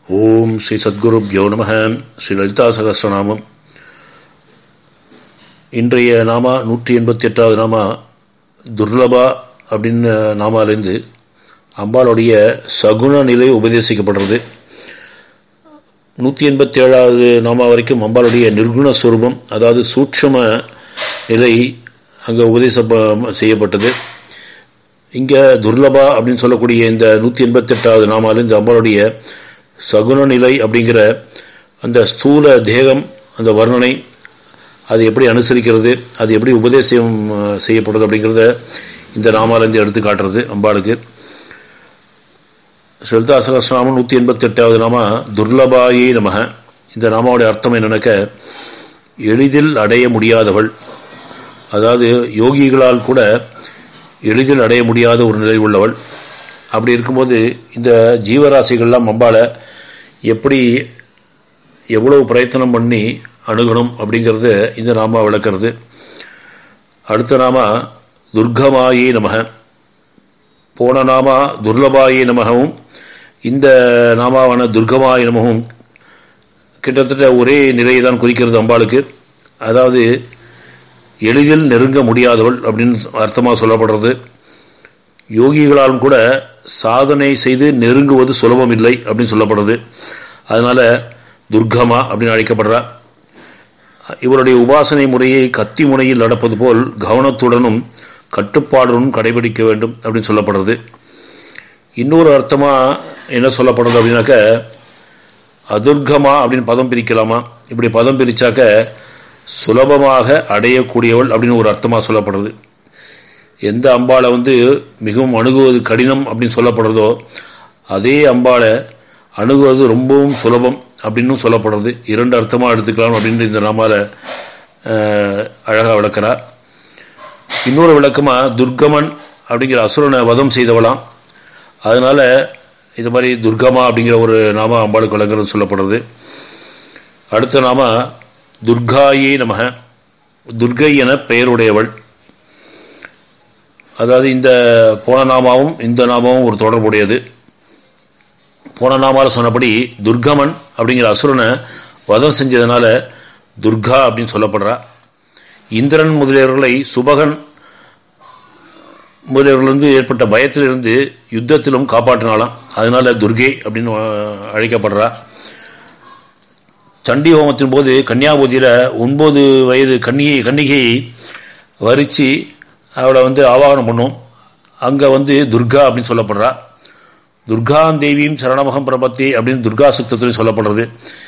ஓம் ஸ்ரீ சத்குருப்யோ நம ஸ்ரீ லலிதா சகசிரநாமம் இன்றைய நாமா நூற்றி எண்பத்தி எட்டாவது நாமா துர்லபா அப்படின்னு நாமாலேருந்து அம்பாளுடைய சகுன நிலை உபதேசிக்கப்படுறது நூற்றி எண்பத்தி ஏழாவது நாமா வரைக்கும் அம்பாளுடைய நிர்குண ஸ்வரூபம் அதாவது சூட்சம நிலை அங்கே உபதேச செய்யப்பட்டது இங்கே துர்லபா அப்படின்னு சொல்லக்கூடிய இந்த நூற்றி எண்பத்தெட்டாவது நாமாவில் இந்த அம்பாளுடைய சகுன நிலை அப்படிங்கிற அந்த ஸ்தூல தேகம் அந்த வர்ணனை அது எப்படி அனுசரிக்கிறது அது எப்படி உபதேசம் செய்யப்படுறது அப்படிங்கிறத இந்த நாமாலேருந்து எடுத்து காட்டுறது அம்பாளுக்கு ஸ்ரீலதா சகசிரநாமம் நூற்றி எண்பத்தி எட்டாவது நாமா துர்லபாயே நமக இந்த நாமாவுடைய அர்த்தம் என்னன்னாக்க எளிதில் அடைய முடியாதவள் அதாவது யோகிகளால் கூட எளிதில் அடைய முடியாத ஒரு நிலை உள்ளவள் அப்படி இருக்கும்போது இந்த ஜீவராசிகள்லாம் அம்பாளை எப்படி எவ்வளவு பிரயத்தனம் பண்ணி அணுகணும் அப்படிங்கிறது இந்த நாமா விளக்கிறது அடுத்த நாமா துர்கமாயே நமக போன நாமா துர்லபாயே நமகவும் இந்த நாமாவான துர்கமாய நமகவும் கிட்டத்தட்ட ஒரே நிலையை தான் குறிக்கிறது அம்பாளுக்கு அதாவது எளிதில் நெருங்க முடியாதவள் அப்படின்னு அர்த்தமாக சொல்லப்படுறது யோகிகளாலும் கூட சாதனை செய்து நெருங்குவது சுலபம் இல்லை அப்படின்னு சொல்லப்படுறது அதனால் துர்கமா அப்படின்னு அழைக்கப்படுறா இவருடைய உபாசனை முறையை கத்தி முனையில் நடப்பது போல் கவனத்துடனும் கட்டுப்பாடுடனும் கடைபிடிக்க வேண்டும் அப்படின்னு சொல்லப்படுறது இன்னொரு அர்த்தமாக என்ன சொல்லப்படுறது அப்படின்னாக்க அதுர்கமா அப்படின்னு பதம் பிரிக்கலாமா இப்படி பதம் பிரித்தாக்க சுலபமாக அடையக்கூடியவள் அப்படின்னு ஒரு அர்த்தமாக சொல்லப்படுறது எந்த அம்பாளை வந்து மிகவும் அணுகுவது கடினம் அப்படின்னு சொல்லப்படுறதோ அதே அம்பாளை அணுகுவது ரொம்பவும் சுலபம் அப்படின்னு சொல்லப்படுறது இரண்டு அர்த்தமாக எடுத்துக்கலாம் அப்படின்னு இந்த நாமால அழகாக விளக்கிறார் இன்னொரு விளக்கமாக துர்கமன் அப்படிங்கிற அசுரனை வதம் செய்தவளாம் அதனால் இது மாதிரி துர்கமா அப்படிங்கிற ஒரு நாம அம்பாளுக்கு விளங்குறது சொல்லப்படுறது அடுத்த நாம துர்காயே நமக துர்கை என பெயருடையவள் அதாவது இந்த போன நாமாவும் இந்த நாமாவும் ஒரு தொடர்புடையது போன நாமாவில் சொன்னபடி துர்கமன் அப்படிங்கிற அசுரனை வதம் செஞ்சதுனால துர்கா அப்படின்னு சொல்லப்படுறா இந்திரன் முதலியவர்களை சுபகன் முதலியவர்களிருந்து ஏற்பட்ட பயத்திலிருந்து யுத்தத்திலும் காப்பாற்றினாலாம் அதனால துர்கை அப்படின்னு அழைக்கப்படுறா சண்டி ஹோமத்தின் போது கன்னியாபூதியில் ஒன்பது வயது கன்னிகை கன்னிகையை வரித்து அவளை வந்து ஆவாகனம் பண்ணும் அங்கே வந்து துர்கா அப்படின்னு சொல்லப்படுறா துர்கான் தேவியும் சரணமகம் பிரபத்தி அப்படின்னு துர்கா சுத்தத்தில் சொல்லப்படுறது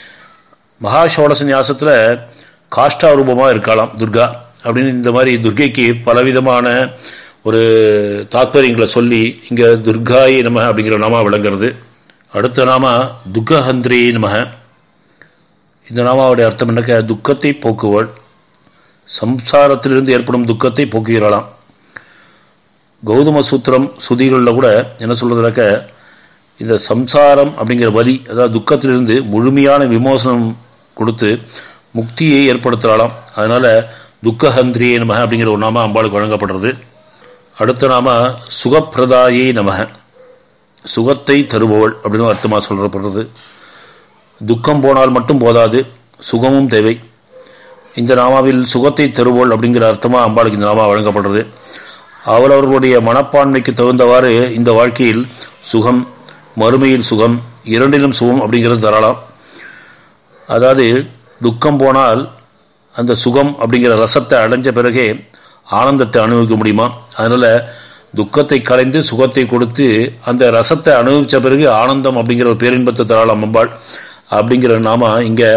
மகாஷோடச ஞாசத்தில் காஷ்டா ரூபமாக இருக்கலாம் துர்கா அப்படின்னு இந்த மாதிரி துர்கைக்கு பலவிதமான ஒரு தாத்பரியங்களை சொல்லி இங்கே துர்காயே நம அப்படிங்கிற நாமா விளங்குறது அடுத்த நாமா துக்கஹந்திரி நம இந்த நாமாவுடைய அர்த்தம் என்னக்க துக்கத்தை போக்குவள் சம்சாரத்திலிருந்து ஏற்படும் துக்கத்தை போக்குகிறாளாம் கௌதம சூத்திரம் சுதிகளில் கூட என்ன சொல்றதுனாக்க இந்த சம்சாரம் அப்படிங்கிற வலி அதாவது துக்கத்திலிருந்து முழுமையான விமோசனம் கொடுத்து முக்தியை ஏற்படுத்தலாம் அதனால் துக்கஹந்திரியே நமக அப்படிங்கிற ஒரு நாம அம்பாளுக்கு வழங்கப்படுறது அடுத்த நாம சுகப்பிரதாயே நமக சுகத்தை தருபவள் அப்படின்னு அர்த்தமாக சொல்லப்படுறது துக்கம் போனால் மட்டும் போதாது சுகமும் தேவை இந்த நாமாவில் சுகத்தை தருவோள் அப்படிங்கிற அர்த்தமாக அம்பாளுக்கு இந்த நாமா வழங்கப்படுறது அவரவர்களுடைய மனப்பான்மைக்கு தகுந்தவாறு இந்த வாழ்க்கையில் சுகம் மறுமையில் சுகம் இரண்டிலும் சுகம் அப்படிங்கிறது தரலாம் அதாவது துக்கம் போனால் அந்த சுகம் அப்படிங்கிற ரசத்தை அடைஞ்ச பிறகே ஆனந்தத்தை அனுபவிக்க முடியுமா அதனால் துக்கத்தை கலைந்து சுகத்தை கொடுத்து அந்த ரசத்தை அனுபவித்த பிறகு ஆனந்தம் அப்படிங்கிற ஒரு பேரின்பத்தை தரலாம் அம்பாள் அப்படிங்கிற நாம இங்கே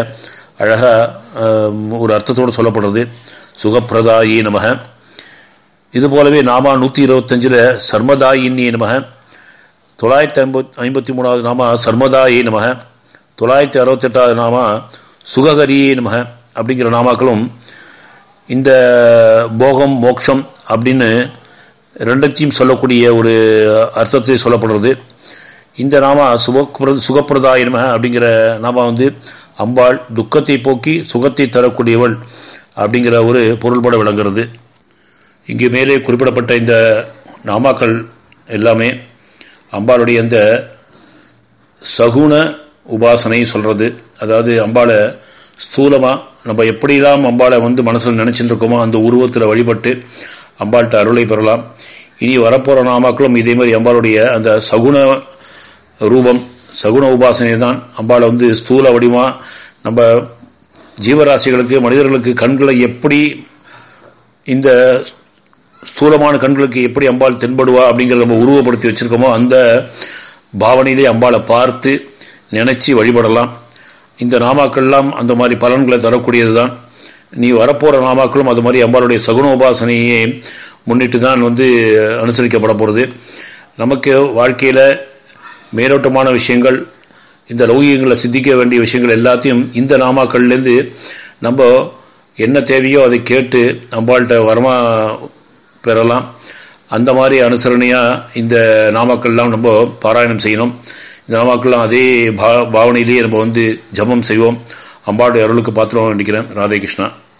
அழகாக ஒரு அர்த்தத்தோடு சொல்லப்படுறது சுகப்பிரதாயி நமக இது போலவே நாமா நூற்றி இருபத்தஞ்சில் சர்மதாயின்னி நமக தொள்ளாயிரத்தி ஐம்பத் ஐம்பத்தி மூணாவது நாமா சர்மதாயி நமக தொள்ளாயிரத்தி அறுபத்தெட்டாவது நாமா சுககரியே நமக அப்படிங்கிற நாமாக்களும் இந்த போகம் மோக்ஷம் அப்படின்னு ரெண்டத்தையும் சொல்லக்கூடிய ஒரு அர்த்தத்தை சொல்லப்படுறது இந்த நாமா சுகப்பிர சுகப்பிரதாயினம அப்படிங்கிற நாமா வந்து அம்பாள் துக்கத்தை போக்கி சுகத்தை தரக்கூடியவள் அப்படிங்கிற ஒரு பொருள்பட விளங்குறது இங்கு மேலே குறிப்பிடப்பட்ட இந்த நாமாக்கள் எல்லாமே அம்பாளுடைய அந்த சகுன உபாசனை சொல்கிறது அதாவது அம்பாளை ஸ்தூலமாக நம்ம எப்படிலாம் அம்பாளை வந்து மனசில் நினச்சிட்டு இருக்கோமோ அந்த உருவத்தில் வழிபட்டு அம்பாள்கிட்ட அருளை பெறலாம் இனி வரப்போகிற நாமாக்களும் இதே மாதிரி அம்பாளுடைய அந்த சகுன ரூபம் சகுன உபாசனை தான் அம்பாளை வந்து ஸ்தூல வடிவமாக நம்ம ஜீவராசிகளுக்கு மனிதர்களுக்கு கண்களை எப்படி இந்த ஸ்தூலமான கண்களுக்கு எப்படி அம்பாள் தென்படுவா அப்படிங்கிறத நம்ம உருவப்படுத்தி வச்சுருக்கோமோ அந்த பாவனையிலே அம்பாளை பார்த்து நினச்சி வழிபடலாம் இந்த நாமாக்கள்லாம் அந்த மாதிரி பலன்களை தரக்கூடியது தான் நீ வரப்போகிற நாமாக்களும் அது மாதிரி அம்பாளுடைய சகுன உபாசனையை முன்னிட்டு தான் வந்து அனுசரிக்கப்பட போகிறது நமக்கு வாழ்க்கையில் மேலோட்டமான விஷயங்கள் இந்த லௌகியங்களை சிந்திக்க வேண்டிய விஷயங்கள் எல்லாத்தையும் இந்த நாமாக்கள்லேருந்து நம்ம என்ன தேவையோ அதை கேட்டு அம்பாள்கிட்ட வரமா பெறலாம் அந்த மாதிரி அனுசரணையாக இந்த நாமாக்கள்லாம் நம்ம பாராயணம் செய்யணும் இந்த நாமாக்கள்லாம் அதே பா பாவனையிலேயே நம்ம வந்து ஜபம் செய்வோம் அம்பாளுடைய அருளுக்கு பாத்திரம் நினைக்கிறேன் ராதே கிருஷ்ணா